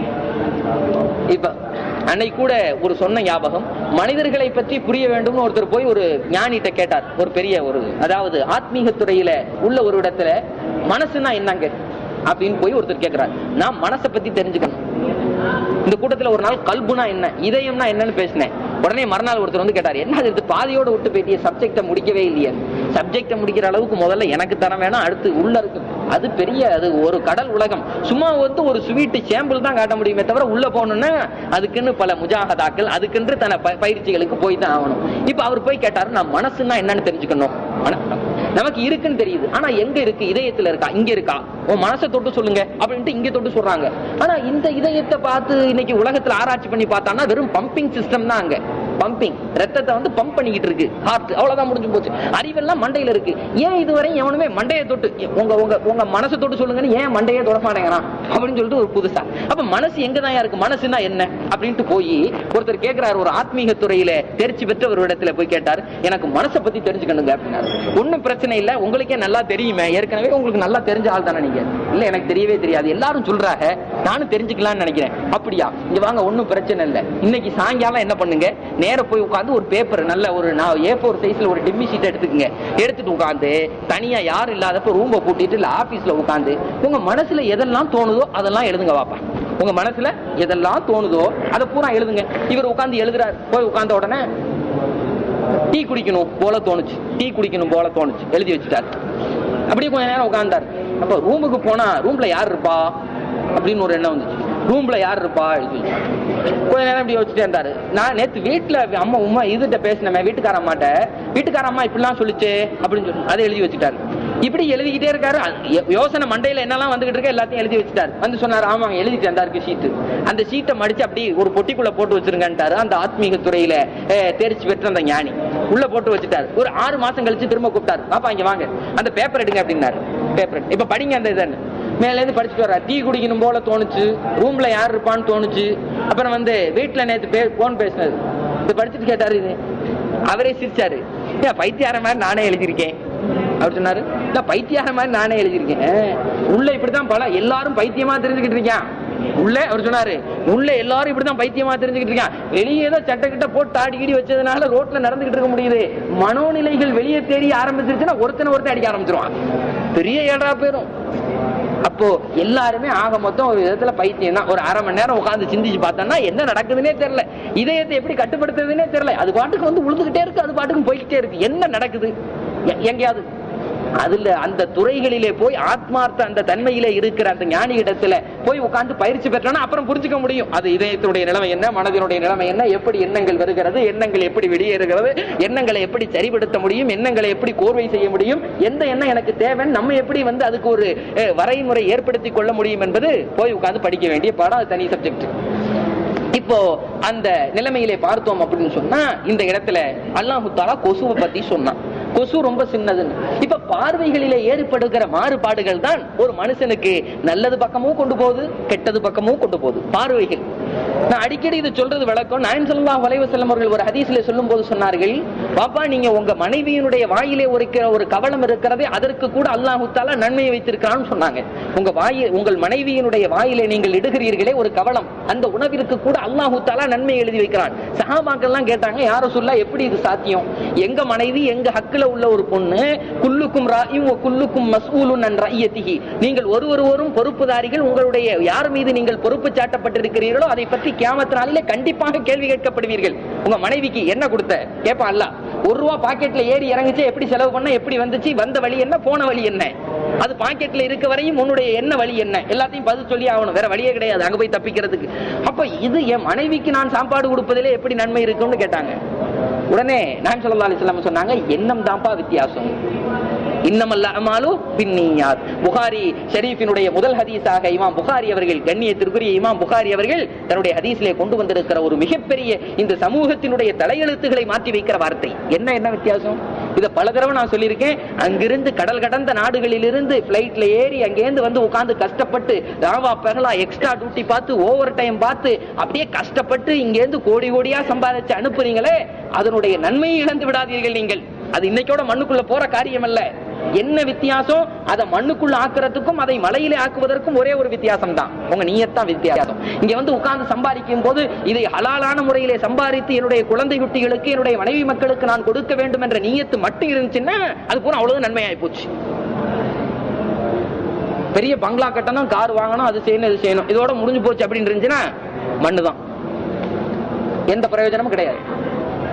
இப்ப அன்னைக்கு கூட ஒரு சொன்ன ஞாபகம் மனிதர்களை பற்றி புரிய வேண்டும்னு ஒருத்தர் போய் ஒரு ஞானிட்ட கேட்டார் ஒரு பெரிய ஒரு அதாவது ஆத்மீக துறையில உள்ள ஒரு இடத்துல மனசுனா என்னங்க அப்படின்னு போய் ஒருத்தர் கேட்கிறார் நான் மனசை பத்தி தெரிஞ்சுக்கணும் இந்த கூட்டத்துல ஒரு நாள் கல்புனா என்ன இதயம்னா என்னன்னு பேசினேன் உடனே மறுநாள் ஒருத்தர் வந்து கேட்டார் என்ன இது பாதியோட விட்டு போயிட்டிய சப்ஜெக்ட முடிக்கவே இல்லையே சப்ஜெக்ட முடிக்கிற அளவுக்கு முதல்ல எனக்கு தர வேணாம் அடுத்து உள்ள இருக்கு அது பெரிய அது ஒரு கடல் உலகம் சும்மா வந்து ஒரு ஸ்வீட் சாம்பிள் தான் காட்ட முடியுமே தவிர உள்ள போகணும்னா அதுக்குன்னு பல முஜாகதாக்கள் அதுக்கென்று தன ப- பயிற்சிகளுக்கு போய் தான் ஆகணும் இப்ப அவர் போய் கேட்டாரு நான் மனசுன்னா என்னன்னு தெரிஞ்சுக்கணும் மன- நமக்கு இருக்குன்னு தெரியுது ஆனா எங்க இருக்கு இதயத்துல இருக்கா இங்க இருக்கா உன் மனசை தொட்டு சொல்லுங்க அப்படின்ட்டு இங்க தொட்டு சொல்றாங்க ஆனா இந்த இதயத்தை பார்த்து இன்னைக்கு உலகத்துல ஆராய்ச்சி பண்ணி பார்த்தான்னா வெறும் பம்பிங் சிஸ்டம் தான் அங்க பம்பிங் ரத்தத்தை வந்து பம்ப் பண்ணிக்கிட்டு இருக்கு ஹார்ட் அவ்வளவுதான் முடிஞ்சு போச்சு அறிவெல்லாம் மண்டையில இருக்கு ஏன் இதுவரை எவனுமே மண்டையை தொட்டு உங்க உங்க உங்க மனசை தொட்டு சொல்லுங்கன்னு ஏன் மண்டையை தொட மாட்டேங்கிறான் அப்படின்னு சொல்லிட்டு ஒரு புதுசா அப்ப மனசு எங்கதான் இருக்கு மனசுனா என்ன அப்படின்ட்டு போய் ஒருத்தர் கேட்கிறாரு ஒரு ஆத்மீக துறையில தேர்ச்சி பெற்ற ஒரு இடத்துல போய் கேட்டார் எனக்கு மனசை பத்தி தெரிஞ்சுக்கணுங்க அப்படின்னாரு ஒண்ணும் பிரச்சனை இல்ல உங்களுக்கே நல்லா தெரியுமே ஏற்கனவே உங்களுக்கு நல்லா தெரிஞ்ச ஆள் தானே நீங்க இல்ல எனக்கு தெரியவே தெரியாது எல்லாரும் சொல்றாங்க நானும் தெரிஞ்சுக்கலாம்னு நினைக்கிறேன் அப்படியா இங்க வாங்க ஒண்ணும் பிரச்சனை இல்ல இன்னைக்கு சாயங்காலம் என்ன பண்ணுங்க நேர போய் உட்கார்ந்து ஒரு பேப்பர் நல்ல ஒரு நான் ஏ ஃபோர் சைஸ்ல ஒரு டிம்மி ஷீட் எடுத்துக்கங்க எடுத்துட்டு உட்கார்ந்து தனியா யாரும் இல்லாதப்ப ரூம்ப பூட்டிட்டு இல்ல ஆபீஸ்ல உட்கார்ந்து உங்க மனசுல எதெல்லாம் தோணுதோ அதெல்லாம் எழுதுங்க வாப்பா உங்க மனசுல எதெல்லாம் தோணுதோ அதை பூரா எழுதுங்க இவர் உட்கார்ந்து எழுதுறாரு போய் உட்கார்ந்த உடனே டீ குடிக்கணும் போல தோணுச்சு டீ குடிக்கணும் போல தோணுச்சு எழுதி வச்சுட்டாரு அப்படியே கொஞ்ச நேரம் உட்கார்ந்தாரு அப்ப ரூமுக்கு போனா ரூம்ல யார் இருப்பா அப்படின்னு ஒரு எண்ணம் வந்துச்சு ரூம்ல யார் இருப்பா எழுதி வச்சு கொஞ்ச நேரம் இப்படி யோசிச்சுட்டே இருந்தாரு நான் நேத்து வீட்டுல அம்மா உமா இதுகிட்ட பேசினமே வீட்டுக்கார அம்மாட்ட வீட்டுக்கார அம்மா இப்படிலாம் சொல்லிச்சு அப்படின்னு சொல்லி அதை எழுதி வச்சுட்டாரு இப்படி எழுதிக்கிட்டே இருக்காரு அ- யோ- யோசனை மண்டையில என்னெல்லாம் வந்துகிட்டு இருக்கு எல்லாத்தையும் எழுதி வச்சுட்டாரு வந்து சொன்னாரு ஆமாங்க எழுதிட்டு இருந்தாருக்கு ஷீட்டு அந்த ஷீட்டை மடிச்சு அப்படி ஒரு பொட்டிக்குள்ள போட்டு வச்சிருங்கன்ட்டாரு அந்த ஆத்மீக துறையில அஹ், தேர்ச்சி பெற்ற அந்த ஞானி உள்ள போட்டு வச்சுட்டாரு ஒரு ஆறு மாசம் கழிச்சு திரும்ப கூப்பிட்டாரு பாப்பா இங்க வாங்க அந்த பேப்பர் எடுங்க அப்படின்னாரு பேப்பர் இப்ப படிங்க அந்த இதன்னு மேல இருந்து படிச்சுட்டு வர்றாரு டீ குடிக்கணும் போல தோணுச்சு ரூம்ல யார் இருப்பான்னு தோணுச்சு அப்புறம் வந்து வீட்டுல நேத்து போன் பேசினது இது படிச்சுட்டு கேட்டாரு இது அவரே சிரிச்சாரு ஏன் பைத்தியார மாதிரி நானே எழுதியிருக்கேன் அவர் சொன்னாரு நான் பைத்தியார மாதிரி நானே எழுதியிருக்கேன் உள்ள இப்படிதான் பல எல்லாரும் பைத்தியமா தெரிஞ்சுக்கிட்டு இருக்கான் உள்ள அவர் சொன்னாரு உள்ள எல்லாரும் இப்படிதான் பைத்தியமா தெரிஞ்சுக்கிட்டு இருக்கான் வெளியே ஏதோ சட்டை கிட்ட போட்டு தாடி கீடி வச்சதுனால ரோட்ல நடந்துகிட்டு இருக்க முடியுது மனோநிலைகள் வெளியே தேடி ஆரம்பிச்சிருச்சுன்னா ஒருத்தனை ஒருத்தன் அடிக்க ஆரம்பிச்சிருவான் பெரிய ஏழா போயிரும் அப்போ எல்லாருமே ஆக மொத்தம் ஒரு விதத்துல பைத்தியம் தான் ஒரு அரை மணி நேரம் உட்கார்ந்து சிந்திச்சு பார்த்தோம்னா என்ன நடக்குதுன்னே தெரியல இதயத்தை எப்படி கட்டுப்படுத்துறதுன்னே தெரியல அது பாட்டுக்கு வந்து உழுதுகிட்டே இருக்கு அது பாட்டுக்கு போய்கிட்டே இருக்கு என்ன நடக்குது எ- எங்கேயாவது அதுல அந்த துறைகளிலே போய் ஆத்மார்த்த அந்த தன்மையிலே இருக்கிற அந்த ஞானி இடத்துல போய் உட்கார்ந்து பயிற்சி பெற்றோம்னா அப்புறம் புரிஞ்சுக்க முடியும் அது இதயத்தினுடைய நிலைமை என்ன மனதினுடைய நிலைமை என்ன எப்படி எண்ணங்கள் வருகிறது எண்ணங்கள் எப்படி வெளியேறுகிறது எண்ணங்களை எப்படி சரிபடுத்த முடியும் எண்ணங்களை எப்படி கோர்வை செய்ய முடியும் எந்த எண்ணம் எனக்கு தேவைன்னு நம்ம எப்படி வந்து அதுக்கு ஒரு அஹ், வரைமுறை ஏற்படுத்தி கொள்ள முடியும் என்பது போய் உட்கார்ந்து படிக்க வேண்டிய பாடம் அது தனி சப்ஜெக்ட் இப்போ அந்த நிலைமையிலே பார்த்தோம் அப்படின்னு சொன்னா இந்த இடத்துல அல்லாஹு தாலா கொசுவை பத்தி சொன்னான் கொசு ரொம்ப சின்னதுன்னு இப்ப பார்வைகளிலே ஏற்படுகிற மாறுபாடுகள் தான் ஒரு மனுஷனுக்கு நல்லது பக்கமும் கொண்டு போகுது கெட்டது பக்கமும் கொண்டு போகுது பார்வைகள் நான் அடிக்கடி இது சொல்றது விளக்கம் நாயன் சொல்லலாம் வலைவ செல்லம் அவர்கள் ஒரு ஹதீஸ்ல சொல்லும் போது சொன்னார்கள் பாப்பா நீங்க உங்க மனைவியினுடைய வாயிலே ஒரு ஒரு கவலம் இருக்கிறதே அதற்கு கூட அல்லாஹு தாலா நன்மையை வைத்திருக்கிறான்னு சொன்னாங்க உங்க வாயில் உங்கள் மனைவியினுடைய வாயிலே நீங்கள் இடுகிறீர்களே ஒரு கவலம் அந்த உணவிற்கு கூட அல்லாஹு தாலா நன்மை எழுதி வைக்கிறான் சஹாபாக்கள் எல்லாம் கேட்டாங்க யார சொல்ல எப்படி இது சாத்தியம் எங்க மனைவி எங்க ஹக்குல உள்ள ஒரு பொண்ணு குல்லுக்கும் ராயும் குல்லுக்கும் மஸ்ஊலுன் அன் ரய்யத்திஹி நீங்கள் ஒருவொருவரும் பொறுப்புதாரிகள் உங்களுடைய யார் மீது நீங்கள் பொறுப்பு சாட்டப்பட்டிருக்கிறீர்களோ அதை பற்றி கியாமத் நாளிலே கண்டிப்பாக கேள்வி கேட்கப்படுவீர்கள் உங்க மனைவிக்கு என்ன கொடுத்த கேப்பா அல்ல ஒரு ரூபா பாக்கெட்ல ஏறி இறங்குச்சு எப்படி செலவு பண்ண எப்படி வந்துச்சு வந்த வழி என்ன போன வழி என்ன அது பாக்கெட்ல இருக்க வரையும் உன்னுடைய என்ன வழி என்ன எல்லாத்தையும் பதில் சொல்லி ஆகணும் வேற வழியே கிடையாது அங்க போய் தப்பிக்கிறதுக்கு அப்ப இது என் மனைவிக்கு நான் சாப்பாடு கொடுப்பதிலே எப்படி நன்மை இருக்கும்னு கேட்டாங்க உடனே நான் சொல்லா அலிஸ்லாம் சொன்னாங்க எண்ணம் தான்ப்பா வித்தியாசம் இன்னமல்ல அமாலு பின்னியாத் புகாரி ஷரீஃபினுடைய முதல் ஹதீஸாக இமாம் புகாரி அவர்கள் கண்ணியத்திற்குரிய இமாம் புகாரி அவர்கள் தன்னுடைய ஹதீஸிலே கொண்டு வந்திருக்கிற ஒரு மிகப்பெரிய இந்த சமூகத்தினுடைய தலையெழுத்துக்களை மாற்றி வைக்கிற வார்த்தை என்ன என்ன வித்தியாசம் இத பல தடவை நான் சொல்லியிருக்கேன் அங்கிருந்து கடல் கடந்த நாடுகளிலிருந்து பிளைட்ல ஏறி அங்கேருந்து வந்து உட்கார்ந்து கஷ்டப்பட்டு ராவா பகலா எக்ஸ்ட்ரா டியூட்டி பார்த்து ஓவர் டைம் பார்த்து அப்படியே கஷ்டப்பட்டு இங்கேருந்து கோடி கோடியா சம்பாதிச்சு அனுப்புறீங்களே அதனுடைய நன்மையை இழந்து விடாதீர்கள் நீங்கள் அது இன்னைக்கோட மண்ணுக்குள்ள போற காரியம் அல்ல என்ன வித்தியாசம் அதை மண்ணுக்குள்ள ஆக்குறதுக்கும் அதை மலையிலே ஆக்குவதற்கும் ஒரே ஒரு வித்தியாசம் தான் உங்க நீயத்தான் வித்தியாசம் இங்க வந்து உட்கார்ந்து சம்பாதிக்கும் போது இதை ஹலாலான முறையிலே சம்பாதித்து என்னுடைய குழந்தை குட்டிகளுக்கு என்னுடைய மனைவி மக்களுக்கு நான் கொடுக்க வேண்டும் என்ற நீயத்து மட்டும் இருந்துச்சுன்னா அது பூரா அவ்வளவு நன்மையாய் போச்சு பெரிய பங்களா கட்டணும் கார் வாங்கணும் அது செய்யணும் இது செய்யணும் இதோட முடிஞ்சு போச்சு அப்படின்னு இருந்துச்சுன்னா மண்ணு தான் எந்த பிரயோஜனமும் கிடையாது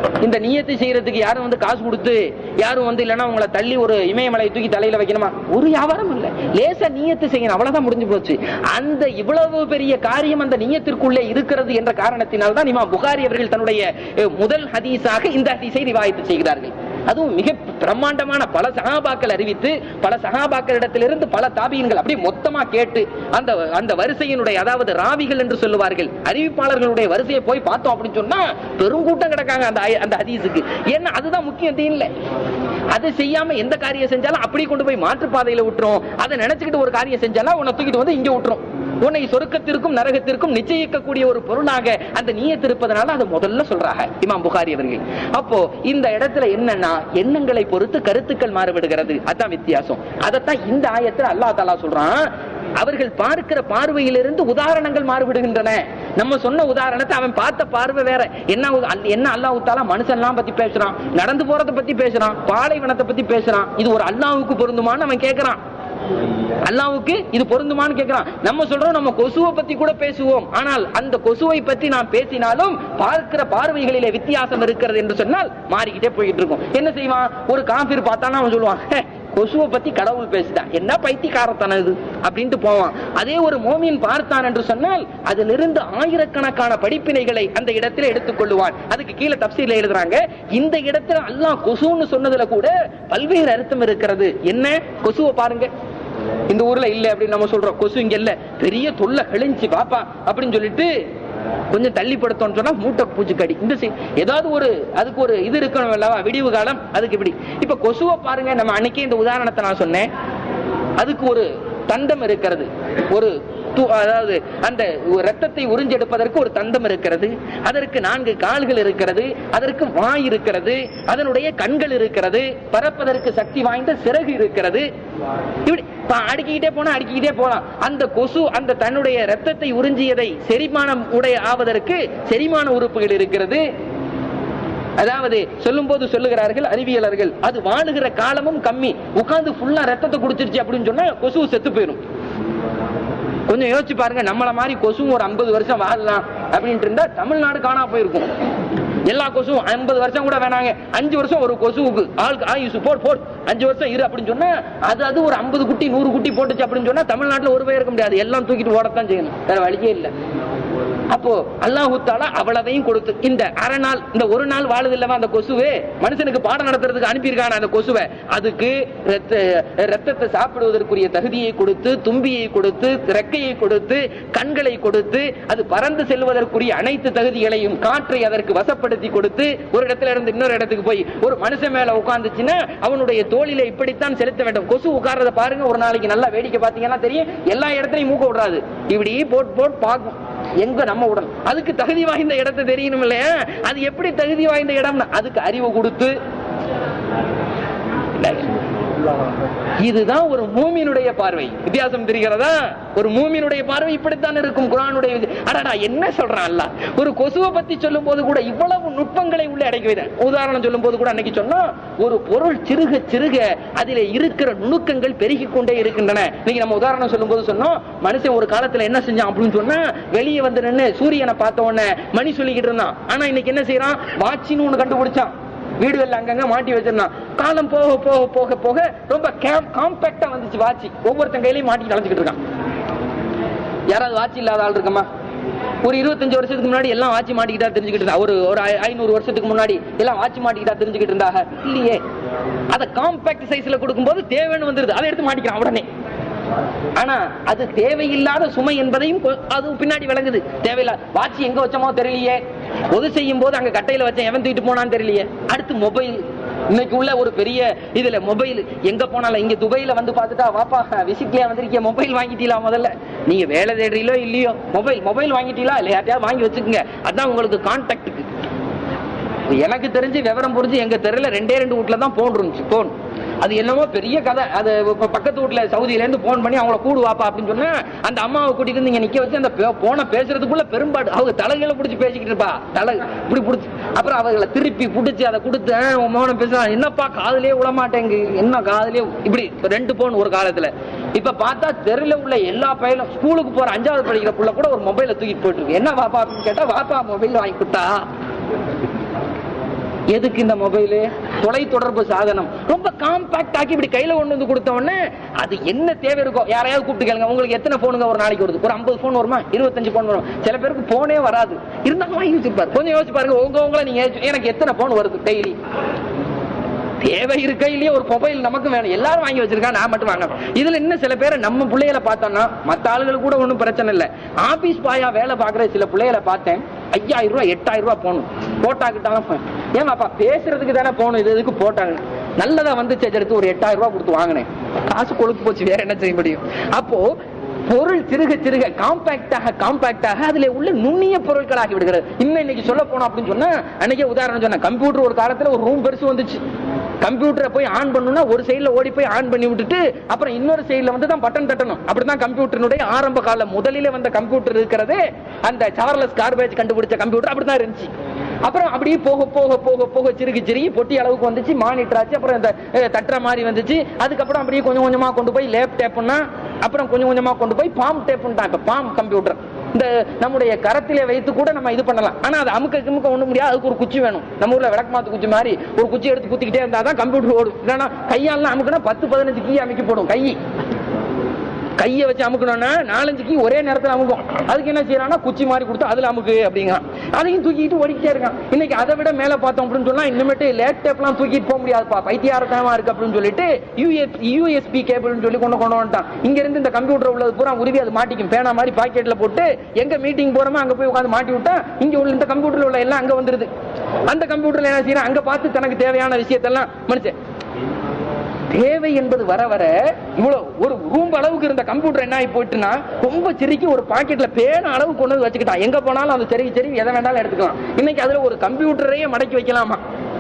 இந்த நியத்து செய்யறதுக்கு யாரும் வந்து காசு கொடுத்து யாரும் வந்து இல்லைன்னா உங்களை தள்ளி ஒரு இமயமலை தூக்கி தலையில வைக்கணுமா ஒரு வியாபாரம் இல்ல லேசா நியத்து செய்யணும் அவ்வளவுதான் முடிஞ்சு போச்சு அந்த இவ்வளவு பெரிய காரியம் அந்த நியத்திற்குள்ளே இருக்கிறது என்ற காரணத்தினால் தான் இமாம் புகாரி அவர்கள் தன்னுடைய அஹ், முதல் ஹதீஸாக இந்த ஹதீஸை ரிவாயத்து செய்கிறார்கள் அதுவும் மிக பிரம்மாண்டமான பல சகாபாக்கள் அறிவித்து பல சகாபாக்களிடத்திலிருந்து பல தாபியன்கள் அப்படியே மொத்தமா கேட்டு அந்த அந்த வரிசையினுடைய அதாவது ராவிகள் என்று சொல்லுவார்கள் அறிவிப்பாளர்களுடைய வரிசையை போய் பார்த்தோம் அப்படின்னு சொன்னா பெருங்கூட்டம் கிடக்காங்க அந்த ஆய- அந்த ஹதீஸுக்கு ஏன்னா அதுதான் முக்கியம் தீன்ல அதை செய்யாம எந்த காரியம் செஞ்சாலும் அப்படியே கொண்டு போய் மாற்றுப்பாதையில விட்டுரும் அதை நினைச்சுக்கிட்டு ஒரு காரியம் செஞ்சாலும் உன்னை தூக்கிட்டு வந்து இங்க விட்டுரும் உன்னை சொர்க்கத்திற்கும் நரகத்திற்கும் நிச்சயிக்கக்கூடிய ஒரு பொருளாக அந்த நீயத்து இருப்பதனால அதை முதல்ல சொல்றாங்க இமாம் புகாரி அவர்கள் அப்போ இந்த இடத்துல என்னன்னா எண்ணங்களை பொறுத்து கருத்துக்கள் மாறுபடுகிறது அதான் வித்தியாசம் அதைத்தான் இந்த ஆயத்துல அல்லாஹ் தாலா சொல்றான் அவர்கள் பார்க்கிற பார்வையிலிருந்து உதாரணங்கள் மாறுபடுகின்றன நம்ம சொன்ன உதாரணத்தை அவன் பார்த்த பார்வை வேற என்ன உ- என்ன அல்லாஹ் தாலா மனுஷன்லாம் பத்தி பேசுறான் நடந்து போறத பத்தி பேசுறான் பாலைவனத்தை பத்தி பேசுறான் இது ஒரு அல்லாஹ்வுக்கு பொருந்துமான்னு அவன் கேட்கறான் அல்லாவுக்கு இது பொருந்துமான்னு கேட்கிறான் நம்ம சொல்றோம் நம்ம கொசுவை பத்தி கூட பேசுவோம் ஆனால் அந்த கொசுவை பத்தி நாம் பேசினாலும் பார்க்கிற பார்வைகளிலே வித்தியாசம் இருக்கிறது என்று சொன்னால் மாறிக்கிட்டே போயிட்டு இருக்கும் என்ன செய்வான் ஒரு காபீர் பார்த்தானா அவன் சொல்லுவான் "ஹே, கொசுவை பத்தி கடவுள் பேசிட்டான் என்ன பைத்தியக்காரத்தனம் இது அப்படின்ட்டு போவான் அதே ஒரு மோமின் பார்த்தான் என்று சொன்னால் அதிலிருந்து ஆயிரக்கணக்கான படிப்பினைகளை அந்த இடத்துல எடுத்துக்கொள்ளுவான் அதுக்கு கீழே தப்சீல எழுதுறாங்க இந்த இடத்துல அல்லாஹ் கொசுன்னு சொன்னதுல கூட பல்வேறு அர்த்தம் இருக்கிறது என்ன கொசுவை பாருங்க இந்த ஊர்ல இல்ல அப்படின்னு நம்ம சொல்றோம் கொசு இங்க இல்ல பெரிய தொல்லை கிழிஞ்சு பாப்பா அப்படின்னு சொல்லிட்டு கொஞ்சம் தள்ளி படுத்தோம்னு சொன்னா மூட்டை பூச்சிக்கடி இந்த சி- ஏதாவது ஒரு அதுக்கு ஒரு இது இருக்கணும் அல்லவா விடிவு காலம் அதுக்கு இப்படி இப்ப கொசுவை பாருங்க நம்ம அன்னைக்கே இந்த உதாரணத்தை நான் சொன்னேன் அதுக்கு ஒரு தண்டம் இருக்கிறது ஒரு து- அதாவது அந்த ரத்தத்தை உறிஞ்செடுப்பதற்கு ஒரு தந்தம் இருக்கிறது அதற்கு நான்கு கால்கள் இருக்கிறது அதற்கு வாய் இருக்கிறது அதனுடைய கண்கள் இருக்கிறது பறப்பதற்கு சக்தி வாய்ந்த சிறகு இருக்கிறது இப்படி ப- அடுக்கிக்கிட்டே போனா அடுக்கிக்கிட்டே போலாம் அந்த கொசு அந்த தன்னுடைய ரத்தத்தை உறிஞ்சியதை செரிமானம் உடைய ஆவதற்கு செரிமான உறுப்புகள் இருக்கிறது அதாவது சொல்லும் போது சொல்லுகிறார்கள் அறிவியலர்கள் அது வாழுகிற காலமும் கம்மி உட்கார்ந்து ஃபுல்லா ரத்தத்தை குடிச்சிருச்சு அப்படின்னு சொன்னா கொசு செத்து போயிடும் கொஞ்சம் யோசிச்சு பாருங்க நம்மள மாதிரி கொசுவும் ஒரு 50 வருஷம் வாழலாம் அப்படின்ட்டு இருந்தா தமிழ்நாடு காணா போயிருக்கும் எல்லா கொசுவும் 50 வருஷம் கூட வேணாங்க அஞ்சு வருஷம் ஒரு கொசுவுக்கு ஆள் ஆயுசு போட் போட் அஞ்சு வருஷம் இரு அப்படின்னு சொன்னா அது அது ஒரு 50 குட்டி நூறு குட்டி போட்டுச்சு அப்படின்னு சொன்னா தமிழ்நாட்டுல ஒரு பேர் இருக்க முடியாது எல்லாம் தூக்கிட்டு ஓடத்தான் செய்யணும் வேற வழியே இல்லை அப்போ அல்லாஹு தாலா அவ்வளவையும் கொடுத்து இந்த அரை நாள் இந்த ஒரு நாள் வாழுது இல்லவா அந்த கொசுவே மனுஷனுக்கு பாடம் நடத்துறதுக்கு அனுப்பியிருக்கான அந்த கொசுவை அதுக்கு ரத்த ரத்தத்தை சாப்பிடுவதற்குரிய தகுதியை கொடுத்து தும்பியை கொடுத்து ரெக்கையை கொடுத்து கண்களை கொடுத்து அது பறந்து செல்வதற்குரிய அனைத்து தகுதிகளையும் காற்றை அதற்கு வசப்படுத்தி கொடுத்து ஒரு இடத்துல இருந்து இன்னொரு இடத்துக்கு போய் ஒரு மனுஷன் மேல உட்கார்ந்துச்சுன்னா அவனுடைய தோளிலே இப்படித்தான் செலுத்த வேண்டும் கொசு உட்கார்றத பாருங்க ஒரு நாளைக்கு நல்லா வேடிக்கை பார்த்தீங்கன்னா தெரியும் எல்லா இடத்துலயும் மூக்க விடாது இப்படி போட்டு போட்டு பார்க்கும் எங்க நம்ம உடல் அதுக்கு தகுதி வாய்ந்த இடத்தை தெரியணும் இல்லையா அது எப்படி தகுதி வாய்ந்த இடம்னா அதுக்கு அறிவு கொடுத்து இதுதான் ஒரு மூமியினுடைய பார்வை வித்தியாசம் தெரிகிறதா ஒரு மூமியினுடைய பார்வை இப்படித்தான் இருக்கும் குரானுடைய இது. அடடா என்ன சொல்றான் அல்ல ஒரு கொசுவை பத்தி சொல்லும் போது கூட இவ்வளவு நுட்பங்களை உள்ள அடக்கி வைத்தான் உதாரணம் சொல்லும் போது கூட அன்னைக்கு சொன்னா ஒரு பொருள் சிறுக சிறுக அதிலே இருக்கிற நுணுக்கங்கள் பெருகி கொண்டே இருக்கின்றன நீங்க நம்ம உதாரணம் சொல்லும் போது சொன்னோம் மனுஷன் ஒரு காலத்துல என்ன செஞ்சான் அப்படின்னு சொன்னா வெளியே வந்து நின்னு சூரியனை பார்த்த உடனே மணி சொல்லிக்கிட்டு இருந்தான் ஆனா இன்னைக்கு என்ன செய்யறான் வாட்சின்னு ஒண்ணு கண்டுபிடிச்சான் வீடுகள்ல அங்கங்க மாட்டி வச்சிருந்தான் காலம் போக போக போக போக ரொம்ப காம்பேக்டா வந்துச்சு வாட்சி ஒவ்வொருத்தன் கையிலயும் மாட்டி அலைஞ்சுக்கிட்டு இருக்கான் யாராவது வாட்சி இல்லாத ஆள் இருக்கமா ஒரு இருபத்தஞ்சு வருஷத்துக்கு முன்னாடி எல்லாம் வாட்சி மாட்டிக்கிட்டா தெரிஞ்சுக்கிட்டு இருந்தா ஒரு ஒரு ஐ- ஐநூறு வருஷத்துக்கு முன்னாடி எல்லாம் வாட்சி மாட்டிக்கிட்டா தெரிஞ்சுக்கிட்டு இருந்தாங்க இல்லையே அத காம்பேக்ட் சைஸ்ல கொடுக்கும்போது தேவைன்னு வந்துருது அதை எடுத்து மாட்டிக்கிறான் உடனே ஆனா அது தேவையில்லாத சுமை என்பதையும் கொ- அது பின்னாடி விளங்குது தேவையில்லாத வாட்சி எங்க வச்சோமோ தெரியலையே பொது செய்யும் போது அங்க கட்டையில வச்சேன் எவன் தூக்கிட்டு போனான்னு தெரியலையே அடுத்து மொபைல் இன்னைக்கு உள்ள ஒரு பெரிய இதுல மொபைல் எங்க போனாலும் இங்க துபாயில வந்து பார்த்துட்டா வாப்பா விசிட்லயே வந்திருக்கீங்க மொபைல் வாங்கிட்டீங்களா முதல்ல நீங்க வேலை தேடுறீங்களோ இல்லையோ மொபைல் மொபைல் வாங்கிட்டீங்களா இல்ல யார்ட்டையாவது வாங்கி வச்சுக்கோங்க அதான் உங்களுக்கு கான்டாக்டுக்கு எனக்கு தெரிஞ்சு விவரம் புரிஞ்சு எங்க தெருல ரெண்டே ரெண்டு வீட்ல தான் போன் இருந்துச்சு போன் அது என்னமோ பெரிய கதை அது இப்ப பக்கத்து வீட்ல சவுதியில இருந்து போன் பண்ணி அவங்கள கூடு வாப்பா அப்படின்னு சொன்னா அந்த அம்மாவை கூட்டிட்டு வந்து இங்க நிக்க வச்சு அந்த போன பேசுறதுக்குள்ள பெரும்பாடு அவங்க தலைகளை பிடிச்சி பேசிக்கிட்டு இருப்பா தலை இப்படி பிடிச்சி அப்புறம் அவங்களை திருப்பி பிடிச்சி அதை கொடுத்து "ஆ, உன் மோன பேசுறா என்னப்பா காதுலயே விட மாட்டேங்கு என்ன காதுலயே இப்படி ரெண்டு போன் ஒரு காலத்துல இப்ப பார்த்தா தெருல உள்ள எல்லா பையனும் ஸ்கூலுக்கு போற அஞ்சாவது படிக்கிற புள்ள கூட ஒரு மொபைலை தூக்கிட்டு போயிட்டு இருக்கு என்ன வாப்பா அப்படின்னு கேட்டா வாப்பா மொபைல் வாங்கி கொடுத்தா எதுக்கு இந்த மொபைலு தொலை தொடர்பு சாதனம் ரொம்ப காம்பாக்ட் ஆக்கி இப்படி கையில கொண்டு வந்து கொடுத்த உடனே அது என்ன தேவை இருக்கோ யாரையாவது கூப்பிட்டு கேளுங்க உங்களுக்கு எத்தனை போனுங்க ஒரு நாளைக்கு வருது ஒரு ஐம்பது போன் வருமா இருபத்தஞ்சு போன் வரும் சில பேருக்கு போனே வராது இருந்தாலும் வாங்கி வச்சிருப்பாரு கொஞ்சம் யோசிச்சு பாருங்க உங்க உங்களை நீங்க எனக்கு எத்தனை போன் வருது டெய்லி தேவை இருக்க இல்லையே ஒரு மொபைல் நமக்கு வேணும் எல்லாரும் வாங்கி வச்சிருக்கா நான் மட்டும் வாங்க இதுல இன்னும் சில பேரை நம்ம பிள்ளைகளை பார்த்தோம்னா மத்த ஆளுகள் கூட ஒன்றும் பிரச்சனை இல்லை ஆபீஸ் பாயா வேலை பார்க்குற சில பிள்ளைகளை பார்த்தேன் ஐயாயிரம் ரூபாய் எட்டாயிரம் ரூபாய் போகணும் போட்டாக்கிட்டாலும் ஏமாப்பா பேசுறதுக்கு தானே போகணும் இது எதுக்கு போட்டாங்க நல்லதா வந்து எடுத்து ஒரு எட்டாயிரம் ரூபாய் கொடுத்து வாங்கினேன் காசு கொழுத்து போச்சு வேற என்ன செய்ய முடியும் அப்போ பொருள் சிறுக சிறுக காம்பாக்டாக காம்பாக்டாக அதுல உள்ள நுண்ணிய பொருட்களாகி விடுகிறது இன்னும் இன்னைக்கு சொல்ல போனோம் அப்படின்னு சொன்னா அன்னைக்கே உதாரணம் சொன்ன கம்ப்யூட்டர் ஒரு காலத்துல ஒரு ரூம் பெருசு வந்துச்சு கம்ப்யூட்டரை போய் ஆன் பண்ணணும்னா ஒரு சைடுல ஓடி போய் ஆன் பண்ணி விட்டுட்டு அப்புறம் இன்னொரு சைடுல வந்து தான் பட்டன் தட்டணும் அப்படிதான் கம்ப்யூட்டரினுடைய ஆரம்ப கால முதலிலே வந்த கம்ப்யூட்டர் இருக்கிறது அந்த சார்லஸ் கார்பேஜ் கண்டுபிடிச்ச கம்ப்யூட்டர் அப்படிதான் இருந்துச்சு அப்புறம் அப்படியே போக போக போக போக சிறுகி சிறுகி பொட்டி அளவுக்கு வந்துச்சு மானிட்டர் ஆச்சு அப்புறம் இந்த அஹ், தட்டுற மாதிரி வந்துச்சு அதுக்கப்புறம் அப்படியே கொஞ்சம் கொஞ்சமா கொண்டு போய் லேப் டேப்னா அப்புறம் கொஞ்சம் கொஞ்சமா கொண்டு போய் பாம் டேப்னா இப்ப பாம் கம்ப்யூட்டர் இந்த நம்முடைய கரத்திலே வைத்து கூட நம்ம இது பண்ணலாம் ஆனா அது அமுக்க கிமுக்க ஒண்ணு முடியாது அதுக்கு ஒரு குச்சி வேணும் நம்ம ஊர்ல விளக்கமாத்து குச்சி மாதிரி ஒரு குச்சி எடுத்து குத்திக்கிட்டே இருந்தா தான் கம்ப்யூட்டர் ஓடும் இல்லைன்னா கையால அமுக்குனா பத்து பதினஞ்சு கீ அமைக்க போடும் கை கையை வச்சு அமுக்கணும்னா நாலஞ்சு கீ ஒரே நேரத்துல அமுக்கும் அதுக்கு என்ன செய்யறான்னா குச்சி மாதிரி கொடுத்து அதுல அமுக்கு அப்படிங்கிறான் அதையும் தூக்கிட்டு ஓடிக்கிட்டே இருக்கான் இன்னைக்கு அதை விட மேல பார்த்தோம் அப்படின்னு சொன்னா இன்னுமேட்டு லேப்டாப்லாம் தூக்கிட்டு போக முடியாதுப்பா பைத்தியாரத்தனமா இருக்கு அப்படின்னு சொல்லிட்டு யூஎஸ் யூஎஸ்பி கேபிள்னு சொல்லி கொண்டு கொண்டு வந்துட்டான் இங்க இருந்து இந்த கம்ப்யூட்டர் உள்ளது பூரா உருவி அது மாட்டிக்கும் பேனா மாதிரி பாக்கெட்ல போட்டு எங்க மீட்டிங் போறோமோ அங்க போய் உட்காந்து மாட்டி விட்டா இங்க உள்ள இந்த கம்ப்யூட்டர்ல உள்ள எல்லாம் அங்க வந்துருது அந்த கம்ப்யூட்டர்ல என்ன செய்யறான் அங்க பார்த்து தனக்கு தேவையான விஷயத்தெல்லாம் மனுஷன் தேவை என்பது வர வர இவ்வளவு ஒரு ரூம் அளவுக்கு இருந்த கம்ப்யூட்டர் என்ன ஆகி போயிட்டுனா ரொம்ப சிரிக்கி ஒரு பாக்கெட்ல பேன அளவு கொண்டு வந்து வச்சுக்கிட்டான் எங்க போனாலும் அது சரி சரி எதை வேணாலும் எடுத்துக்கலாம் இன்னைக்கு அதுல ஒரு கம்ப்யூட்டரையே மடக்கி வைக்கலாமா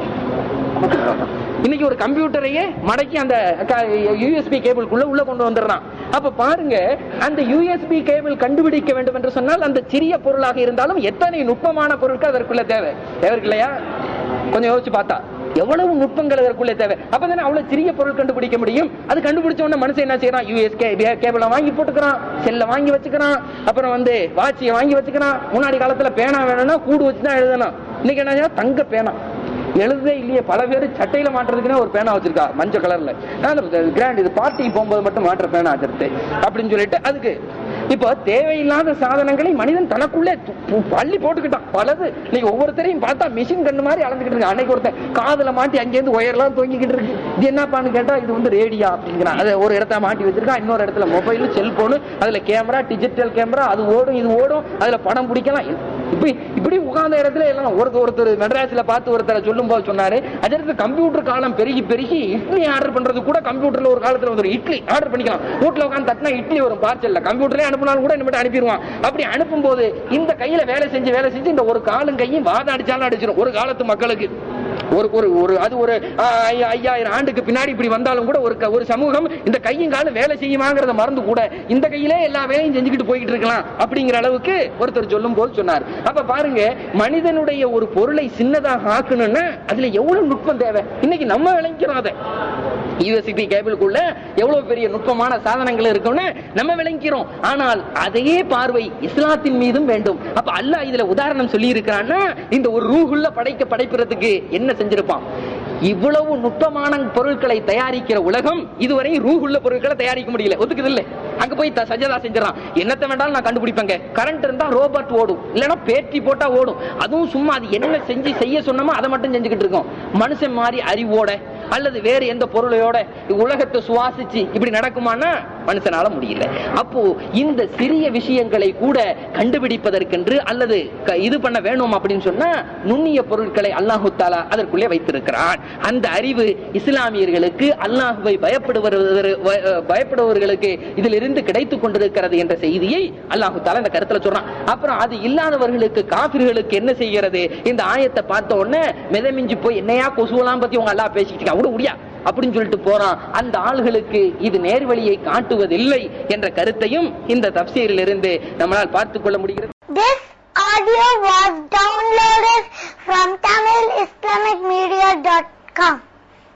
இன்னைக்கு ஒரு கம்ப்யூட்டரையே மடக்கி அந்த யூஎஸ்பி கேபிள்குள்ள உள்ள கொண்டு வந்துடுறான் அப்ப பாருங்க அந்த யூஎஸ்பி கேபிள் கண்டுபிடிக்க வேண்டும் என்று சொன்னால் அந்த சிறிய பொருளாக இருந்தாலும் எத்தனை நுட்பமான பொருட்கள் அதற்குள்ள தேவை தேவை இருக்கு இல்லையா கொஞ்சம் யோசிச்சு பார்த்தா எவ்வளவு நுட்பங்கள் அதற்குள்ளே தேவை அப்பதானே அவ்வளவு சிறிய பொருள் கண்டுபிடிக்க முடியும் அது கண்டுபிடிச்ச உடனே மனுஷன் என்ன செய்யறான் யூஎஸ் கேபிள வாங்கி போட்டுக்கிறான் செல்ல வாங்கி வச்சுக்கிறான் அப்புறம் வந்து வாட்சியை வாங்கி வச்சுக்கிறான் முன்னாடி காலத்துல பேனா வேணும்னா கூடு வச்சுதான் எழுதணும் இன்னைக்கு என்ன செய்யணும்? தங்க பேனா எழுதவே இல்லையே பல பேர் சட்டையில மாட்டுறதுக்குன்னே ஒரு பேனா வச்சிருக்கா மஞ்சள் கலர்ல கிராண்ட் இது பார்ட்டிக்கு போகும்போது மட்டும் மாட்டுற பேனா வச்சிருக்கு அப்படின்னு சொல்லிட்டு அதுக்கு இப்போ தேவையில்லாத சாதனங்களை மனிதன் தனக்குள்ளே து- பு- பள்ளி போட்டுக்கிட்டான் பலது நீங்க ஒவ்வொருத்தரையும் பார்த்தா மிஷின் கண்ணு மாதிரி அளந்துக்கிட்டு இருக்கு அன்னைக்கு ஒருத்தன் காதுல மாட்டி அங்கேருந்து ஒயர்லாம் தொங்கிக்கிட்டு இருக்கு இது என்னப்பான்னு கேட்டா இது வந்து ரேடியா அப்படிங்கிறான் அதை ஒரு இடத்துல மாட்டி வச்சிருக்கான் இன்னொரு இடத்துல மொபைல் செல்போனு அதுல கேமரா டிஜிட்டல் கேமரா அது ஓடும் இது ஓடும் அதுல படம் பிடிக்கலாம் இப்படி இப்படி உட்கார்ந்த இடத்துல எல்லாம் ஒருத்தர் ஒருத்தர் மெட்ராஸ்ல பார்த்து ஒருத்தரை சொல்லும் போது சொன்னாரு அதற்கு கம்ப்யூட்டர் காலம் பெருகி பெருகி இட்லி ஆர்டர் பண்றது கூட கம்ப்யூட்டர்ல ஒரு காலத்துல வந்து இட்லி ஆர்டர் பண்ணிக்கலாம் வீட்டுல உட்காந்து தட்டினா இட்லி வரும் பார்சல்ல கம்ப்யூட்டர்ல அனுப்பினாலும் கூட இனிமேட்டு அனுப்பிடுவான் அப்படி அனுப்பும் போது இந்த கையில வேலை செஞ்சு வேலை செஞ்சு இந்த ஒரு காலும் கையும் வாதம் அடிச்சாலும் அடிச்சிடும் ஒரு காலத்து மக்களுக்கு ஒரு ஒரு ஒரு அது ஒரு ஆ, ஐயா- ஐயாயிரம் ஆண்டுக்கு பின்னாடி இப்படி வந்தாலும் கூட ஒரு க- ஒரு சமூகம் இந்த கையும் காலும் வேலை செய்யுமாங்கிறத மறந்து கூட இந்த கையிலே எல்லா வேலையும் செஞ்சுக்கிட்டு போய்கிட்டு இருக்கலாம் அப்படிங்கிற அளவுக்கு ஒருத்தர் சொல்லும் போது சொன்னார் அப்ப பாருங்க மனிதனுடைய ஒரு பொருளை சின்னதாக ஆக்கணும்னா அதுல எவ்வளவு நுட்பம் தேவை இன்னைக்கு நம்ம விளங்கிக்கிறோம் அதை யூஎஸ்பி கேபிளுக்குள்ள எவ்வளவு பெரிய நுட்பமான சாதனங்கள் இருக்கும்னு நம்ம விளங்கிறோம் ஆனால் அதையே பார்வை இஸ்லாத்தின் மீதும் வேண்டும் அப்ப அல்லாஹ் இதுல உதாரணம் சொல்லி இருக்கிறான்னா இந்த ஒரு ரூஹுள்ள படைக்க படைக்கிறதுக்கு என்ன செஞ்சிருப்பான் இவ்வளவு நுட்பமான பொருட்களை தயாரிக்கிற உலகம் இதுவரை ரூஹுள்ள பொருட்களை தயாரிக்க முடியல ஒத்துக்குது இல்ல அங்க போய் த- சஜதா செஞ்சிடறான் என்னத்தை வேண்டாலும் நான் கண்டுபிடிப்பேங்க கரண்ட் இருந்தா ரோபோட் ஓடும் இல்லைன்னா பேட்டரி போட்டா ஓடும் அதுவும் சும்மா அது என்ன செஞ்சு செய்ய சொன்னமோ அதை மட்டும் செஞ்சுக்கிட்டு இருக்கோம் மனுஷன் மாதிரி அறிவோட அல்லது வேறு எந்த பொருளையோட உலகத்தை சுவாசிச்சு இப்படி நடக்குமானா மனுஷனால முடியல அப்போ இந்த சிறிய விஷயங்களை கூட கண்டுபிடிப்பதற்கென்று அல்லது க- இது பண்ண வேணும் அப்படின்னு சொன்னா நுண்ணிய பொருட்களை அல்லாஹு தாலா அதற்குள்ளே வைத்திருக்கிறான் அந்த அறிவு இஸ்லாமியர்களுக்கு அல்லாஹுவை பயப்படுவர் பயப்படுபவர்களுக்கு இதிலிருந்து கிடைத்துக் கொண்டிருக்கிறது என்ற செய்தியை அல்லாஹு தாலா இந்த கருத்துல சொல்றான் அப்புறம் அது இல்லாதவர்களுக்கு காபிர்களுக்கு என்ன செய்கிறது இந்த ஆயத்தை பார்த்த உடனே மிதமிஞ்சி போய் என்னையா கொசுவலாம் பத்தி உங்க எல்லாம் பேசிக்கிட்டு இருக்காங்க. விடு முடியா அப்படின்னு சொல்லிட்டு போறான் அந்த ஆள்களுக்கு இது நேர்வழியை காட்டுவதில்லை என்ற கருத்தையும் இந்த தப்சீரில் இருந்து நம்மளால் பார்த்துக் கொள்ள முடிகிறது This audio was downloaded from TamilIslamicMedia.com.